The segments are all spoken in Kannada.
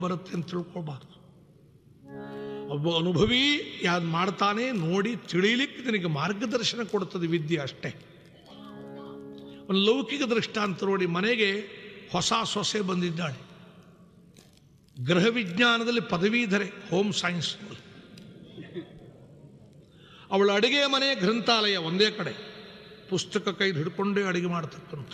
ಬರುತ್ತೆ ಅಂತ ತಿಳ್ಕೊಳ್ಬಾರ್ದು ಒಬ್ಬ ಅನುಭವಿ ಯಾವ್ದು ಮಾಡ್ತಾನೆ ನೋಡಿ ತಿಳಿಲಿಕ್ಕೆ ನಿನಗೆ ಮಾರ್ಗದರ್ಶನ ಕೊಡುತ್ತದೆ ವಿದ್ಯೆ ಅಷ್ಟೇ ಒಂದು ಲೌಕಿಕ ದೃಷ್ಟಾಂತ ನೋಡಿ ಮನೆಗೆ ಹೊಸ ಸೊಸೆ ಬಂದಿದ್ದಾಳೆ ಗೃಹ ವಿಜ್ಞಾನದಲ್ಲಿ ಪದವೀಧರೆ ಹೋಮ್ ಸೈನ್ಸ್ ಅವಳ ಅಡುಗೆ ಮನೆ ಗ್ರಂಥಾಲಯ ಒಂದೇ ಕಡೆ ಪುಸ್ತಕ ಕೈ ಹಿಡ್ಕೊಂಡೇ ಅಡುಗೆ ಮಾಡ್ತಕ್ಕಂಥ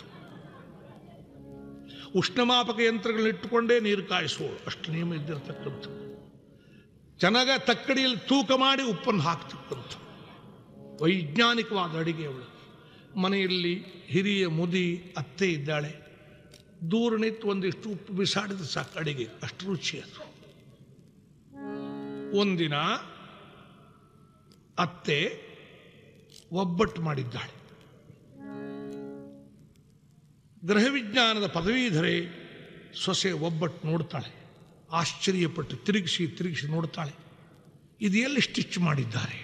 ಉಷ್ಣಮಾಪಕ ಯಂತ್ರಗಳನ್ನ ಇಟ್ಟುಕೊಂಡೇ ನೀರು ಕಾಯಿಸುವಳು ಅಷ್ಟು ನಿಯಮ ಇದ್ದಿರತಕ್ಕಂಥ ಚೆನ್ನಾಗ ತಕ್ಕಡಿಯಲ್ಲಿ ತೂಕ ಮಾಡಿ ಉಪ್ಪನ್ನು ಹಾಕ್ತಕ್ಕಂಥ ವೈಜ್ಞಾನಿಕವಾದ ಅಡಿಗೆ ಅವಳು ಮನೆಯಲ್ಲಿ ಹಿರಿಯ ಮುದಿ ಅತ್ತೆ ಇದ್ದಾಳೆ ದೂರ ನಿಂತು ಒಂದಿಷ್ಟು ಉಪ್ಪು ಬಿಸಾಡಿದ್ರೆ ಸಾಕು ಅಡಿಗೆ ಅಷ್ಟು ರುಚಿ ಅದು ಒಂದಿನ ಅತ್ತೆ ಒಬ್ಬಟ್ಟು ಮಾಡಿದ್ದಾಳೆ ಗೃಹ ವಿಜ್ಞಾನದ ಪದವೀಧರೆ ಸೊಸೆ ಒಬ್ಬಟ್ಟು ನೋಡ್ತಾಳೆ ಆಶ್ಚರ್ಯಪಟ್ಟು ತಿರುಗಿಸಿ ತಿರುಗಿಸಿ ನೋಡ್ತಾಳೆ ಇದು ಎಲ್ಲಿ ಸ್ಟಿಚ್ ಮಾಡಿದ್ದಾರೆ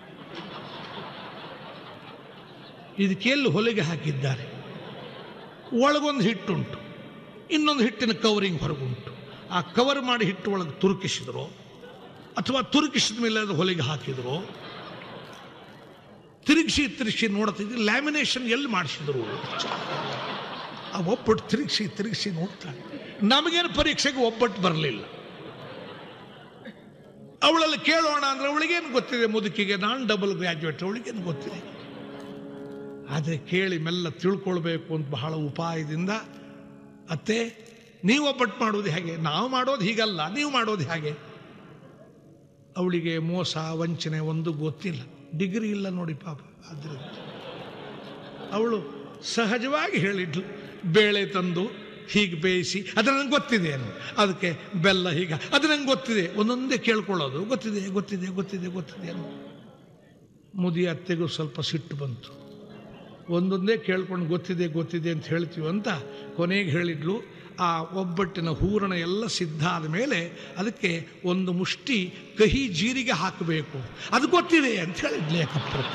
ಇದಕ್ಕೆ ಎಲ್ಲಿ ಹೊಲಿಗೆ ಹಾಕಿದ್ದಾರೆ ಒಳಗೊಂದು ಹಿಟ್ಟುಂಟು ಇನ್ನೊಂದು ಹಿಟ್ಟಿನ ಕವರಿಂಗ್ ಹೊರಗುಂಟು ಆ ಕವರ್ ಮಾಡಿ ಹಿಟ್ಟು ಒಳಗೆ ತುರುಕಿಸಿದ್ರು ಅಥವಾ ತುರುಕಿಸಿದ ಮೇಲೆ ಅದು ಹೊಲಿಗೆ ಹಾಕಿದ್ರು ತಿರುಗಿಸಿ ತಿರುಗಿಸಿ ನೋಡ್ತಿದ್ರು ಲ್ಯಾಮಿನೇಷನ್ ಎಲ್ಲಿ ಮಾಡಿಸಿದ್ರು ಆ ಒಬ್ಬಟ್ಟು ತಿರುಗಿಸಿ ತಿರುಗಿಸಿ ನೋಡ್ತಾಳೆ ನಮಗೇನು ಪರೀಕ್ಷೆಗೆ ಒಬ್ಬಟ್ಟು ಬರಲಿಲ್ಲ ಅವಳಲ್ಲಿ ಕೇಳೋಣ ಅಂದ್ರೆ ಅವಳಿಗೇನು ಗೊತ್ತಿದೆ ಮುದುಕಿಗೆ ನಾನು ಡಬಲ್ ಗ್ರ್ಯಾಜುಯೇಟ್ ಅವಳಿಗೇನು ಗೊತ್ತಿದೆ ಆದರೆ ಕೇಳಿ ಮೆಲ್ಲ ತಿಳ್ಕೊಳ್ಬೇಕು ಅಂತ ಬಹಳ ಉಪಾಯದಿಂದ ಅತ್ತೆ ನೀವು ಒಬ್ಬಟ್ಟು ಮಾಡೋದು ಹೇಗೆ ನಾವು ಮಾಡೋದು ಹೀಗಲ್ಲ ನೀವು ಮಾಡೋದು ಹೇಗೆ ಅವಳಿಗೆ ಮೋಸ ವಂಚನೆ ಒಂದು ಗೊತ್ತಿಲ್ಲ ಡಿಗ್ರಿ ಇಲ್ಲ ನೋಡಿ ಪಾಪ ಆದ್ದರಿಂದ ಅವಳು ಸಹಜವಾಗಿ ಹೇಳಿದ್ಲು ಬೇಳೆ ತಂದು ಹೀಗೆ ಬೇಯಿಸಿ ಅದು ನನಗೆ ಗೊತ್ತಿದೆ ಅನ್ನು ಅದಕ್ಕೆ ಬೆಲ್ಲ ಹೀಗೆ ಅದು ನಂಗೆ ಗೊತ್ತಿದೆ ಒಂದೊಂದೇ ಕೇಳ್ಕೊಳ್ಳೋದು ಗೊತ್ತಿದೆ ಗೊತ್ತಿದೆ ಗೊತ್ತಿದೆ ಗೊತ್ತಿದೆ ಅನ್ನು ಮುದಿ ಅತ್ತೆಗೂ ಸ್ವಲ್ಪ ಸಿಟ್ಟು ಬಂತು ಒಂದೊಂದೇ ಕೇಳ್ಕೊಂಡು ಗೊತ್ತಿದೆ ಗೊತ್ತಿದೆ ಅಂತ ಹೇಳ್ತೀವಿ ಅಂತ ಕೊನೆಗೆ ಹೇಳಿದ್ಲು ಆ ಒಬ್ಬಟ್ಟಿನ ಹೂರಣ ಎಲ್ಲ ಸಿದ್ಧ ಆದ ಮೇಲೆ ಅದಕ್ಕೆ ಒಂದು ಮುಷ್ಟಿ ಕಹಿ ಜೀರಿಗೆ ಹಾಕಬೇಕು ಅದು ಗೊತ್ತಿದೆ ಅಂತ ಹೇಳಿದ್ಲು ಏಕಪ್ರತ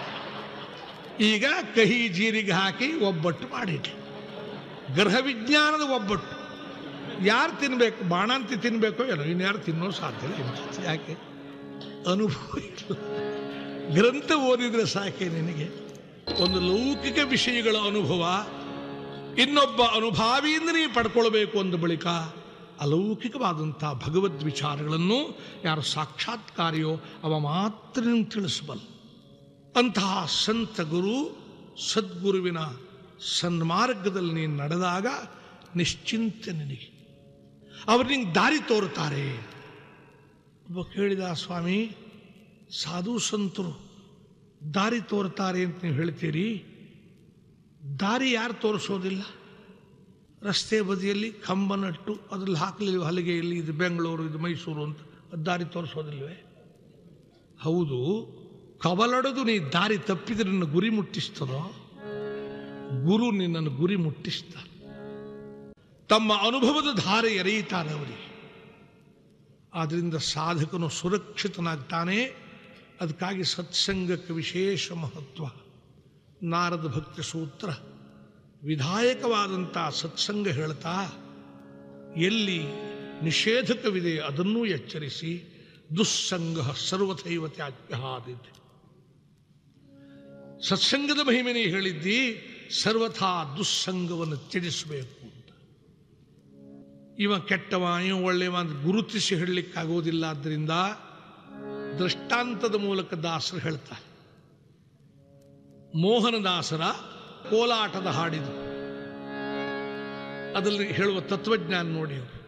ಈಗ ಕಹಿ ಜೀರಿಗೆ ಹಾಕಿ ಒಬ್ಬಟ್ಟು ಮಾಡಿದ್ಲು ಗೃಹ ವಿಜ್ಞಾನದ ಒಬ್ಬಟ್ಟು ಯಾರು ತಿನ್ನಬೇಕು ಬಾಣಂತಿ ತಿನ್ನಬೇಕೋ ಏನೋ ಇನ್ಯಾರು ತಿನ್ನೋ ಸಾಧ್ಯ ಇಲ್ಲ ಯಾಕೆ ಅನುಭವ ಇಲ್ಲ ಗ್ರಂಥ ಓದಿದ್ರೆ ಸಾಕೆ ನಿನಗೆ ಒಂದು ಲೌಕಿಕ ವಿಷಯಗಳ ಅನುಭವ ಇನ್ನೊಬ್ಬ ಅನುಭಾವಿಯಿಂದ ನೀವು ಪಡ್ಕೊಳ್ಬೇಕು ಅಂದ ಬಳಿಕ ಅಲೌಕಿಕವಾದಂಥ ಭಗವದ್ ವಿಚಾರಗಳನ್ನು ಯಾರು ಸಾಕ್ಷಾತ್ಕಾರಿಯೋ ಅವ ಮಾತ್ರ ನಿಮ್ಗೆ ತಿಳಿಸಬಲ್ಲ ಅಂತಹ ಸಂತ ಗುರು ಸದ್ಗುರುವಿನ ಸನ್ಮಾರ್ಗದಲ್ಲಿ ನೀನು ನಡೆದಾಗ ನಿಶ್ಚಿಂತೆ ನಿನಗೆ ಅವರು ನಿಂಗೆ ದಾರಿ ತೋರುತ್ತಾರೆ ಒಬ್ಬ ಕೇಳಿದ ಸ್ವಾಮಿ ಸಾಧು ಸಂತರು ದಾರಿ ತೋರ್ತಾರೆ ಅಂತ ನೀವು ಹೇಳ್ತೀರಿ ದಾರಿ ಯಾರು ತೋರಿಸೋದಿಲ್ಲ ರಸ್ತೆ ಬದಿಯಲ್ಲಿ ಕಂಬ ನಟ್ಟು ಅದ್ರಲ್ಲಿ ಹಾಕಲಿಲ್ಲ ಹಲಿಗೆಯಲ್ಲಿ ಇದು ಬೆಂಗಳೂರು ಇದು ಮೈಸೂರು ಅಂತ ಅದ್ ದಾರಿ ತೋರಿಸೋದಿಲ್ವೇ ಹೌದು ಕವಲೊಡೆದು ನೀ ದಾರಿ ತಪ್ಪಿದ್ರೆ ನಿನ್ನ ಗುರಿ ಮುಟ್ಟಿಸ್ತದೋ ಗುರು ನಿನ್ನನ್ನು ಗುರಿ ಮುಟ್ಟಿಸ್ತಾನೆ ತಮ್ಮ ಅನುಭವದ ಧಾರೆ ಎರೆಯುತ್ತಾನೆ ಅವರಿಗೆ ಆದ್ರಿಂದ ಸಾಧಕನು ಸುರಕ್ಷಿತನಾಗ್ತಾನೆ ಅದಕ್ಕಾಗಿ ಸತ್ಸಂಗಕ್ಕೆ ವಿಶೇಷ ಮಹತ್ವ ನಾರದ ಭಕ್ತಿ ಸೂತ್ರ ವಿಧಾಯಕವಾದಂಥ ಸತ್ಸಂಗ ಹೇಳ್ತಾ ಎಲ್ಲಿ ನಿಷೇಧಕವಿದೆ ಅದನ್ನೂ ಎಚ್ಚರಿಸಿ ದುಸ್ಸಂಗ ಸರ್ವಥೈವ ತ್ಯಾಜ್ಯ ಆದಿದೆ ಸತ್ಸಂಗದ ಮಹಿಮೆನೇ ಹೇಳಿದ್ದಿ ಸರ್ವಥಾ ದುಸ್ಸಂಗವನ್ನು ತ್ಯಜಿಸಬೇಕು ಅಂತ ಇವ ಕೆಟ್ಟವ ಇವ ಒಳ್ಳೆಯವ ಅಂತ ಗುರುತಿಸಿ ಹೇಳಲಿಕ್ಕಾಗೋದಿಲ್ಲ ಆದ್ದರಿಂದ ದೃಷ್ಟಾಂತದ ಮೂಲಕ ದಾಸರು ಹೇಳ್ತಾರೆ ಮೋಹನದಾಸರ ಕೋಲಾಟದ ಹಾಡಿದು ಅದರಲ್ಲಿ ಹೇಳುವ ತತ್ವಜ್ಞಾನ ನೋಡಿ ಅವರು